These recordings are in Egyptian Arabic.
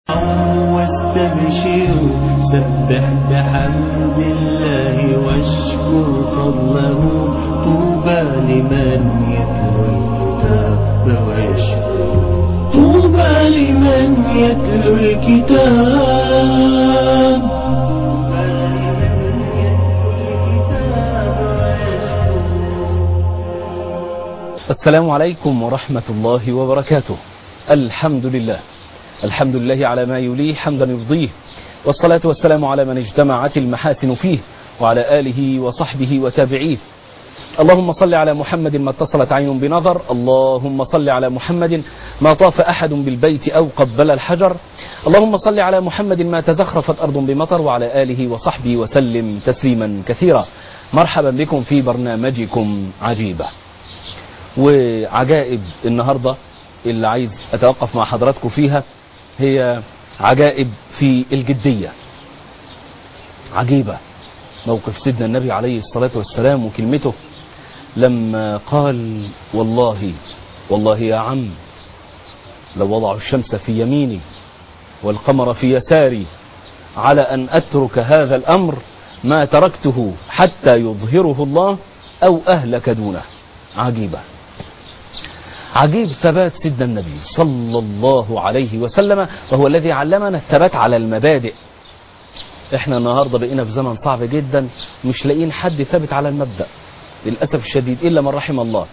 واستبشروا سبح بحمد الله واشكر فضله طوبى لمن يتلو الكتاب ويشكر طوبى لمن يتلو الكتاب طوبى لمن يتلو الكتاب ويشكر السلام عليكم ورحمة الله وبركاته الحمد لله الحمد لله على ما يليه حمدا يرضيه والصلاة والسلام على من اجتمعت المحاسن فيه وعلى آله وصحبه وتابعيه اللهم صل على محمد ما اتصلت عين بنظر اللهم صل على محمد ما طاف أحد بالبيت أو قبل الحجر اللهم صل على محمد ما تزخرفت أرض بمطر وعلى آله وصحبه وسلم تسليما كثيرا مرحبا بكم في برنامجكم عجيبة وعجائب النهاردة اللي عايز أتوقف مع حضراتكم فيها هي عجائب في الجدية عجيبة موقف سيدنا النبي عليه الصلاة والسلام وكلمته لما قال والله والله يا عم لو وضعوا الشمس في يميني والقمر في يساري على أن أترك هذا الأمر ما تركته حتى يظهره الله أو أهلك دونه عجيبة عجيب ثبات سيدنا النبي صلى الله عليه وسلم وهو الذي علمنا الثبات على المبادئ احنا النهاردة بقينا في زمن صعب جدا مش لاقيين حد ثابت على المبدأ للأسف الشديد إلا من رحم الله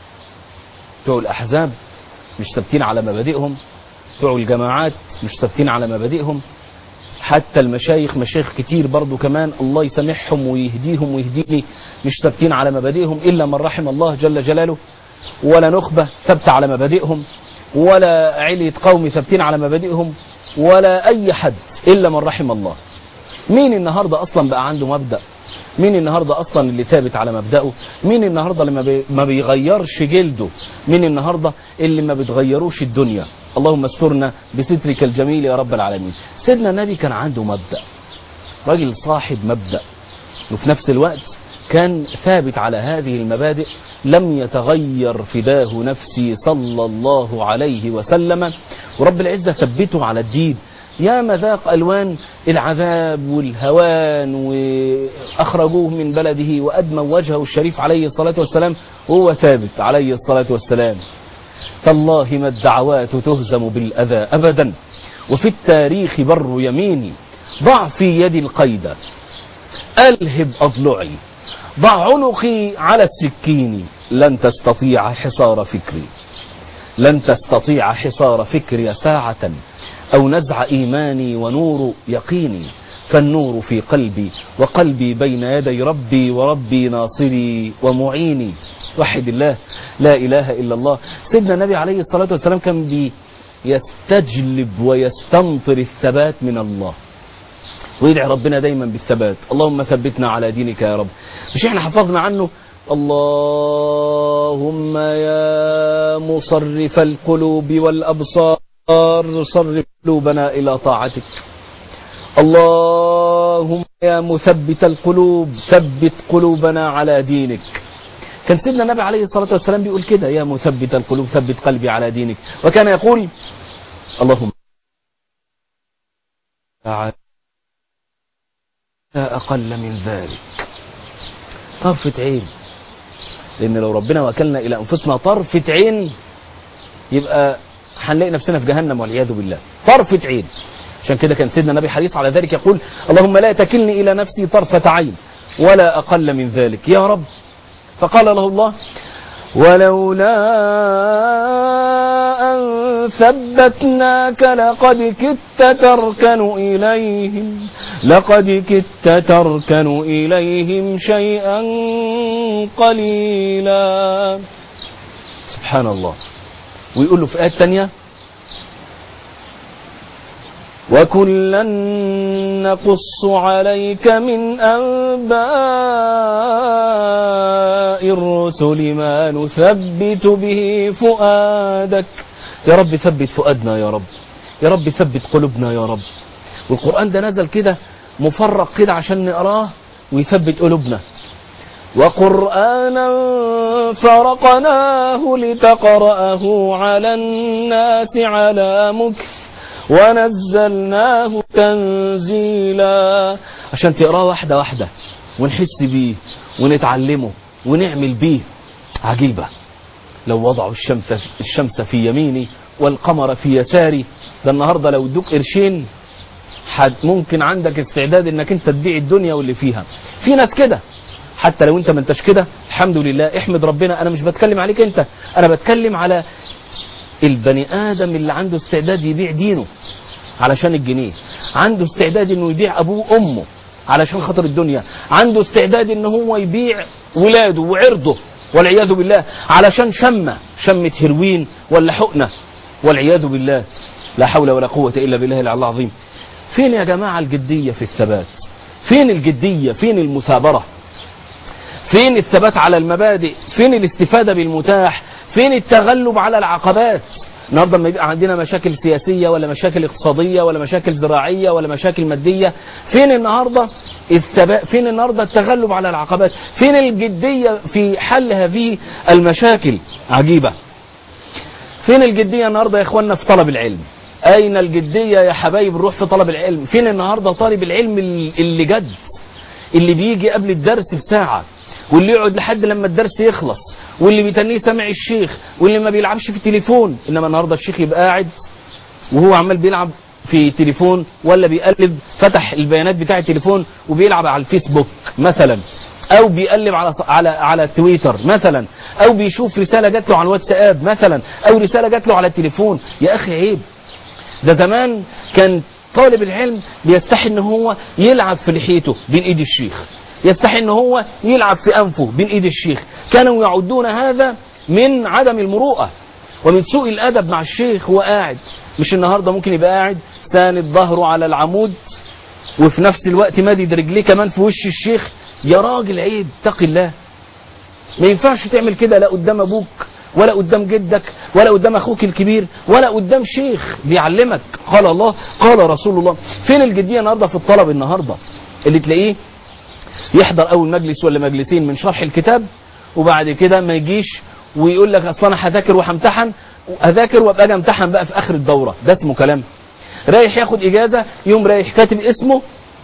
بتوع الأحزاب مش ثابتين على مبادئهم بتوع الجماعات مش ثابتين على مبادئهم حتى المشايخ مشايخ كتير برضو كمان الله يسامحهم ويهديهم ويهديني مش ثابتين على مبادئهم إلا من رحم الله جل جلاله ولا نخبة ثابتة على مبادئهم ولا علية قوم ثابتين على مبادئهم ولا أي حد إلا من رحم الله مين النهاردة أصلا بقى عنده مبدأ مين النهاردة أصلا اللي ثابت على مبدأه مين النهاردة اللي ما, بي ما بيغيرش جلده مين النهاردة اللي ما بتغيروش الدنيا اللهم استرنا بسترك الجميل يا رب العالمين سيدنا النبي كان عنده مبدأ راجل صاحب مبدأ وفي نفس الوقت كان ثابت على هذه المبادئ لم يتغير فداه نفسي صلى الله عليه وسلم ورب العزة ثبته على الدين يا مذاق ألوان العذاب والهوان وأخرجوه من بلده وأدموا وجهه الشريف عليه الصلاة والسلام وهو ثابت عليه الصلاة والسلام تالله ما الدعوات تهزم بالأذى أبدا وفي التاريخ بر يميني ضع في يدي القيد ألهب أضلعي ضع عنقي على السكين لن تستطيع حصار فكري لن تستطيع حصار فكري ساعة أو نزع إيماني ونور يقيني فالنور في قلبي وقلبي بين يدي ربي وربي ناصري ومعيني وحد الله لا إله إلا الله سيدنا النبي عليه الصلاة والسلام كان بي يستجلب ويستنطر الثبات من الله ويدعي ربنا دايما بالثبات اللهم ثبتنا على دينك يا رب مش احنا حفظنا عنه اللهم يا مصرف القلوب والأبصار صرف قلوبنا إلى طاعتك اللهم يا مثبت القلوب ثبت قلوبنا على دينك كان سيدنا النبي عليه الصلاة والسلام بيقول كده يا مثبت القلوب ثبت قلبي على دينك وكان يقول اللهم لا أقل من ذلك طرفة عين لأن لو ربنا وكلنا إلى أنفسنا طرفة عين يبقى هنلاقي نفسنا في جهنم والعياذ بالله طرفة عين عشان كده كان سيدنا النبي حريص على ذلك يقول اللهم لا تكلني إلى نفسي طرفة عين ولا أقل من ذلك يا رب فقال له الله ولولا أن ثبتناك لقد كدت تركن إليهم لقد كدت تركن إليهم شيئا قليلا سبحان الله ويقول له في آية تانية وكلا نقص عليك من أنباء الرسل ما نثبت به فؤادك يا رب ثبت فؤادنا يا رب يا رب ثبت قلوبنا يا رب والقرآن ده نزل كده مفرق كده عشان نقراه ويثبت قلوبنا وقرآنا فرقناه لتقرأه على الناس على مكث ونزلناه تنزيلا عشان تقراه واحدة واحدة ونحس بيه ونتعلمه ونعمل بيه عجيبة لو وضعوا الشمس, الشمس في يميني والقمر في يساري ده النهاردة لو ادوك قرشين حد ممكن عندك استعداد انك انت تبيع الدنيا واللي فيها في ناس كده حتى لو انت ما انتش كده الحمد لله احمد ربنا انا مش بتكلم عليك انت انا بتكلم على البني ادم اللي عنده استعداد يبيع دينه علشان الجنيه عنده استعداد انه يبيع ابوه وامه علشان خاطر الدنيا عنده استعداد ان هو يبيع ولاده وعرضه والعياذ بالله علشان شمة شمة هيروين ولا حقنة والعياذ بالله لا حول ولا قوة إلا بالله العلي العظيم فين يا جماعة الجدية في الثبات فين الجدية فين المثابرة فين الثبات على المبادئ فين الاستفادة بالمتاح فين التغلب على العقبات النهارده لما يبقى عندنا مشاكل سياسية ولا مشاكل اقتصادية ولا مشاكل زراعية ولا مشاكل مادية فين النهارده الثبات فين النهارده التغلب على العقبات فين الجدية في حل هذه المشاكل عجيبة فين الجدية النهارده يا اخوانا في طلب العلم اين الجدية يا حبايب الروح في طلب العلم فين النهارده طالب العلم اللي جد اللي بيجي قبل الدرس بساعة واللي يقعد لحد لما الدرس يخلص واللي بيتنيه سامع الشيخ واللي ما بيلعبش في التليفون انما النهارده الشيخ يبقى قاعد وهو عمال بيلعب في تليفون ولا بيقلب فتح البيانات بتاع التليفون وبيلعب على الفيسبوك مثلا او بيقلب على على على تويتر مثلا او بيشوف رساله جات له على الواتساب مثلا او رساله جات له على التليفون يا اخي عيب ده زمان كان طالب العلم بيستحي ان هو يلعب في لحيته بين ايد الشيخ يستحي ان هو يلعب في انفه بين ايد الشيخ كانوا يعدون هذا من عدم المروءه ومن سوء الادب مع الشيخ هو قاعد مش النهارده ممكن يبقى قاعد ساند ظهره على العمود وفي نفس الوقت مادد رجليه كمان في وش الشيخ يا راجل عيب اتق الله ما ينفعش تعمل كده لا قدام ابوك ولا قدام جدك ولا قدام اخوك الكبير ولا قدام شيخ بيعلمك قال الله قال رسول الله فين الجديه النهارده في الطلب النهارده اللي تلاقيه يحضر اول مجلس ولا مجلسين من شرح الكتاب وبعد كده ما يجيش ويقول لك اصل انا هذاكر وهمتحن اذاكر وابقى اجي امتحن بقى في اخر الدوره ده اسمه كلام رايح ياخد اجازه يوم رايح كاتب اسمه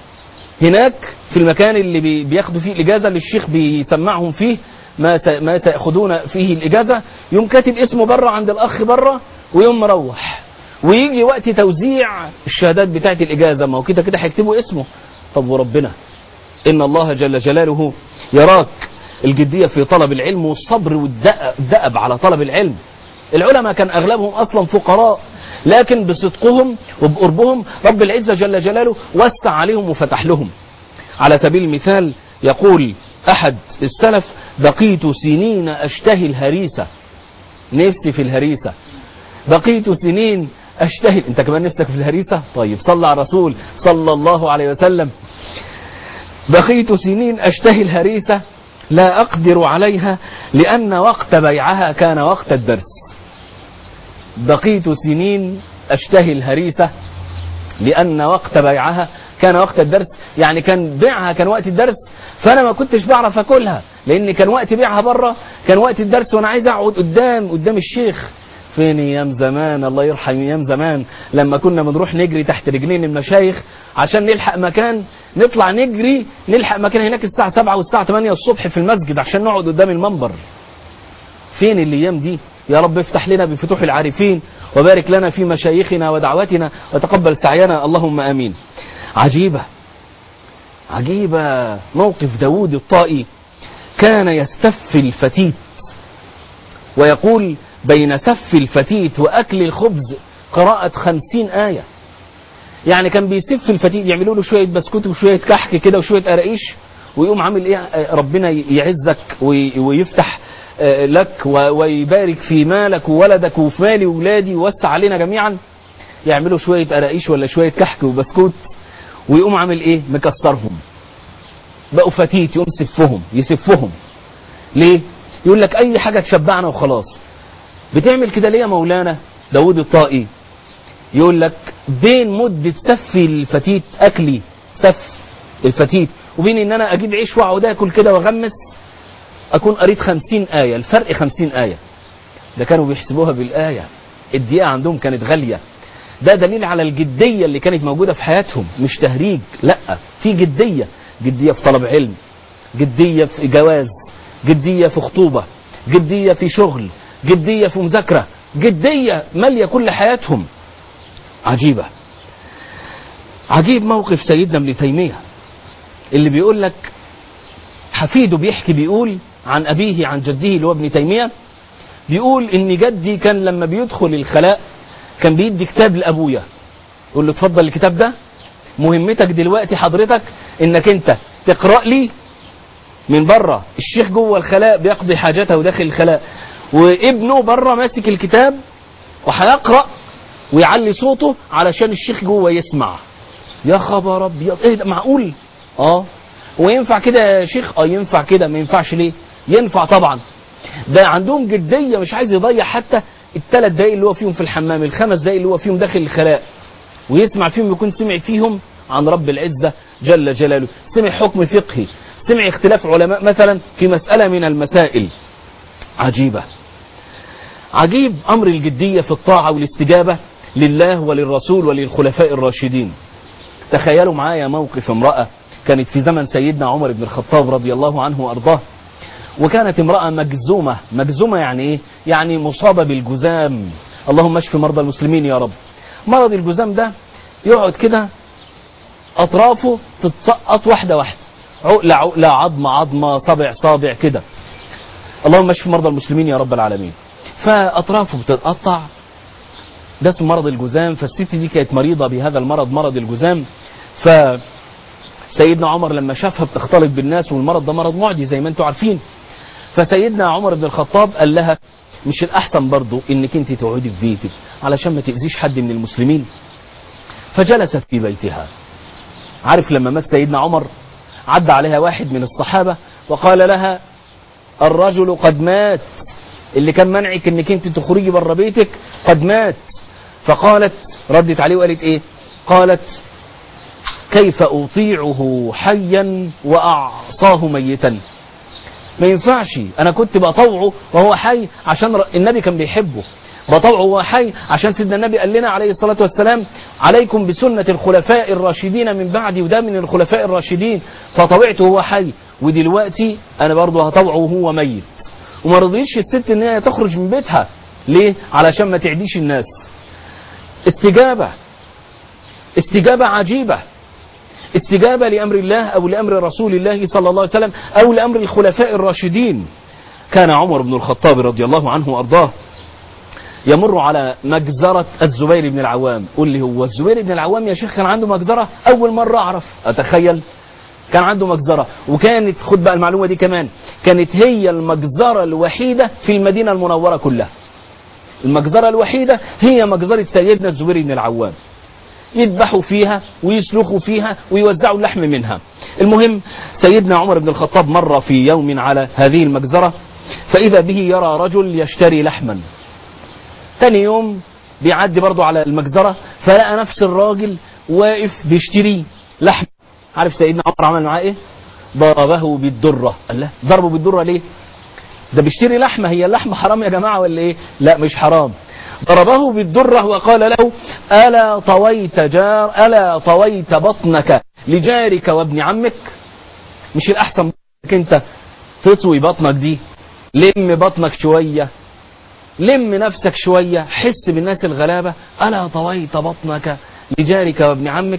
هناك في المكان اللي بي- بياخدوا فيه الاجازه اللي الشيخ بيسمعهم فيه ما س- ما سياخذون فيه الاجازه يوم كاتب اسمه بره عند الاخ بره ويوم مروح ويجي وقت توزيع الشهادات بتاعه الاجازه ما هو كده كده هيكتبوا اسمه طب وربنا ان الله جل جلاله يراك الجديه في طلب العلم والصبر والدأب على طلب العلم العلماء كان اغلبهم اصلا فقراء لكن بصدقهم وبقربهم رب العزه جل جلاله وسع عليهم وفتح لهم على سبيل المثال يقول احد السلف بقيت سنين اشتهي الهريسه نفسي في الهريسه بقيت سنين اشتهي انت كمان نفسك في الهريسه طيب صلى على الرسول صلى الله عليه وسلم بقيت سنين اشتهي الهريسه لا اقدر عليها لان وقت بيعها كان وقت الدرس بقيت سنين اشتهي الهريسه لان وقت بيعها كان وقت الدرس يعني كان بيعها كان وقت الدرس فانا ما كنتش بعرف اكلها لان كان وقت بيعها بره كان وقت الدرس وانا عايز اقعد قدام قدام الشيخ فين ايام زمان الله يرحم ايام زمان لما كنا بنروح نجري تحت رجلين المشايخ عشان نلحق مكان نطلع نجري نلحق مكان هناك الساعه 7 والساعه 8 الصبح في المسجد عشان نقعد قدام المنبر فين الايام دي يا رب افتح لنا بفتوح العارفين وبارك لنا في مشايخنا ودعواتنا وتقبل سعينا اللهم امين عجيبه عجيبه موقف داود الطائي كان يستف الفتيت ويقول بين سف الفتيت واكل الخبز قراءة خمسين آية يعني كان بيسف الفتيت يعملوا له شوية بسكوت وشوية كحك كده وشوية قراقيش ويقوم عامل ايه آه، ربنا يعزك وي- ويفتح آه، لك و- ويبارك في مالك وولدك وفي مالي وولادي ويوسع علينا جميعا يعملوا شوية قراقيش ولا شوية كحك وبسكوت ويقوم عامل ايه مكسرهم بقوا فتيت يقوم سفهم يسفهم ليه يقول لك اي حاجة تشبعنا وخلاص بتعمل كده ليه يا مولانا داود الطائي يقول لك بين مدة سف الفتيت أكلي سف الفتيت وبين إن أنا أجيب عيش وأقعد آكل كده وأغمس أكون قريت خمسين آية الفرق خمسين آية ده كانوا بيحسبوها بالآية الدقيقة عندهم كانت غالية ده دليل على الجدية اللي كانت موجودة في حياتهم مش تهريج لا في جدية جدية في طلب علم جدية في جواز جدية في خطوبة جدية في شغل جدية في مذاكرة جدية مالية كل حياتهم عجيبة عجيب موقف سيدنا ابن تيمية اللي بيقول لك حفيده بيحكي بيقول عن أبيه عن جده اللي هو ابن تيمية بيقول إن جدي كان لما بيدخل الخلاء كان بيدي كتاب لأبويا يقول له اتفضل الكتاب ده مهمتك دلوقتي حضرتك انك انت تقرأ لي من بره الشيخ جوه الخلاء بيقضي حاجته داخل الخلاء وابنه بره ماسك الكتاب وهيقرأ ويعلي صوته علشان الشيخ جوه يسمع يا خبر ابيض ايه ده معقول اه وينفع كده يا شيخ اه ينفع كده ما ينفعش ليه ينفع طبعا ده عندهم جديه مش عايز يضيع حتى الثلاث دقايق اللي هو فيهم في الحمام الخمس دقايق اللي هو فيهم داخل الخلاء ويسمع فيهم يكون سمع فيهم عن رب العزه جل جلاله سمع حكم فقهي سمع اختلاف علماء مثلا في مساله من المسائل عجيبه عجيب امر الجديه في الطاعه والاستجابه لله وللرسول وللخلفاء الراشدين تخيلوا معايا موقف امراه كانت في زمن سيدنا عمر بن الخطاب رضي الله عنه وارضاه وكانت امرأة مجزومة مجزومة يعني ايه يعني مصابة بالجزام اللهم اشف مرضى المسلمين يا رب مرض الجزام ده يقعد كده اطرافه تتسقط واحدة واحدة عقلة عقلة عظمة عظمة صابع صابع كده اللهم اشف مرضى المسلمين يا رب العالمين فاطرافه بتتقطع ده اسمه مرض الجزام فالست دي كانت مريضة بهذا المرض مرض الجزام ف سيدنا عمر لما شافها بتختلط بالناس والمرض ده مرض معدي زي ما انتم عارفين فسيدنا عمر بن الخطاب قال لها مش الأحسن برضو انك انت تقعدي في بيتك علشان ما تأذيش حد من المسلمين فجلست في بيتها عارف لما مات سيدنا عمر عدى عليها واحد من الصحابة وقال لها الرجل قد مات اللي كان منعك انك انت تخرجي بره بيتك قد مات فقالت ردت عليه وقالت ايه قالت كيف أطيعه حيا وأعصاه ميتا ما ينفعش أنا كنت بطوعه وهو حي عشان النبي كان بيحبه بطوعه وهو حي عشان سيدنا النبي قال لنا عليه الصلاة والسلام عليكم بسنة الخلفاء الراشدين من بعدي وده من الخلفاء الراشدين فطوعته وهو حي ودلوقتي أنا برضه هطوعه وهو ميت وما رضيش الست ان هي تخرج من بيتها ليه علشان ما تعديش الناس استجابة استجابة عجيبة استجابة لأمر الله أو لأمر رسول الله صلى الله عليه وسلم أو لأمر الخلفاء الراشدين كان عمر بن الخطاب رضي الله عنه وأرضاه يمر على مجزرة الزبير بن العوام قول لي هو الزبير بن العوام يا شيخ كان عنده مجزرة أول مرة أعرف أتخيل كان عنده مجزرة وكانت خد بقى المعلومة دي كمان كانت هي المجزرة الوحيدة في المدينة المنورة كلها المجزرة الوحيدة هي مجزرة سيدنا الزبير بن العوام يذبحوا فيها ويسلخوا فيها ويوزعوا اللحم منها المهم سيدنا عمر بن الخطاب مر في يوم على هذه المجزرة فإذا به يرى رجل يشتري لحما تاني يوم بيعدي برضه على المجزرة فلقى نفس الراجل واقف بيشتري لحم عارف سيدنا عمر عمل معاه ايه ضربه بالدرة قال له ضربه بالدرة ليه ده بيشتري لحمة هي اللحمة حرام يا جماعة ولا ايه لا مش حرام ضربه بالدرة وقال له ألا طويت جار ألا طويت بطنك لجارك وابن عمك مش الأحسن انك انت تطوي بطنك دي لم بطنك شوية لم نفسك شوية حس بالناس الغلابة ألا طويت بطنك لجارك وابن عمك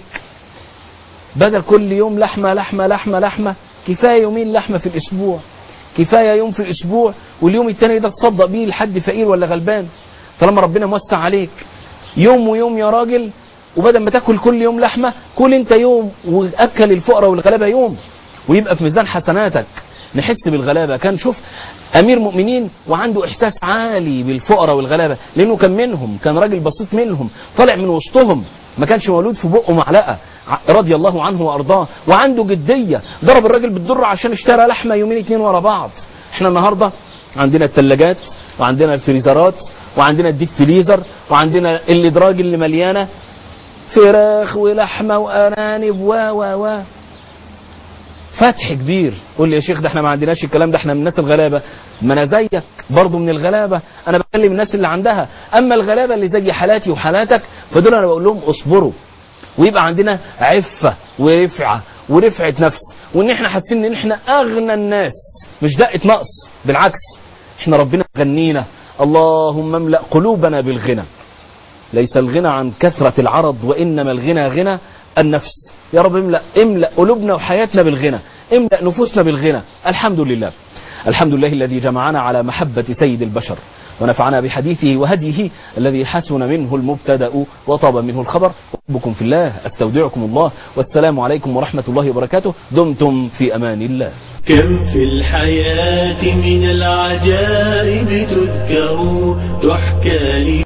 بدل كل يوم لحمة لحمة لحمة لحمة كفاية يومين لحمة في الأسبوع كفاية يوم في الأسبوع واليوم التاني ده تصدق بيه لحد فقير ولا غلبان طالما ربنا موسع عليك يوم ويوم يا راجل وبدل ما تاكل كل يوم لحمة كل انت يوم واكل الفقراء والغلابة يوم ويبقى في ميزان حسناتك نحس بالغلابة كان شوف أمير مؤمنين وعنده إحساس عالي بالفقراء والغلابة لأنه كان منهم كان راجل بسيط منهم طلع من وسطهم ما كانش مولود في بقه معلقة رضي الله عنه وأرضاه وعنده جدية ضرب الراجل بالدر عشان اشترى لحمة يومين اتنين ورا بعض احنا النهاردة عندنا الثلاجات وعندنا الفريزرات وعندنا الديك فريزر وعندنا الادراج اللي مليانه فراخ ولحمه وارانب و و و فتح كبير قول لي يا شيخ ده احنا ما عندناش الكلام ده احنا من الناس الغلابه ما انا زيك برضه من الغلابه انا بكلم الناس اللي عندها اما الغلابه اللي زي حالاتي وحالاتك فدول انا بقول لهم اصبروا ويبقى عندنا عفه ورفعه ورفعه نفس وان احنا حاسين ان احنا اغنى الناس مش دقه نقص بالعكس احنا ربنا غنينا اللهم املا قلوبنا بالغنى ليس الغنى عن كثرة العرض وإنما الغنى غنى النفس يا رب املأ املأ قلوبنا وحياتنا بالغنى املأ نفوسنا بالغنى الحمد لله الحمد لله الذي جمعنا على محبة سيد البشر ونفعنا بحديثه وهديه الذي حسن منه المبتدأ وطاب منه الخبر أحبكم في الله أستودعكم الله والسلام عليكم ورحمة الله وبركاته دمتم في أمان الله كم في الحياة من العجائب تذكر تحكى لي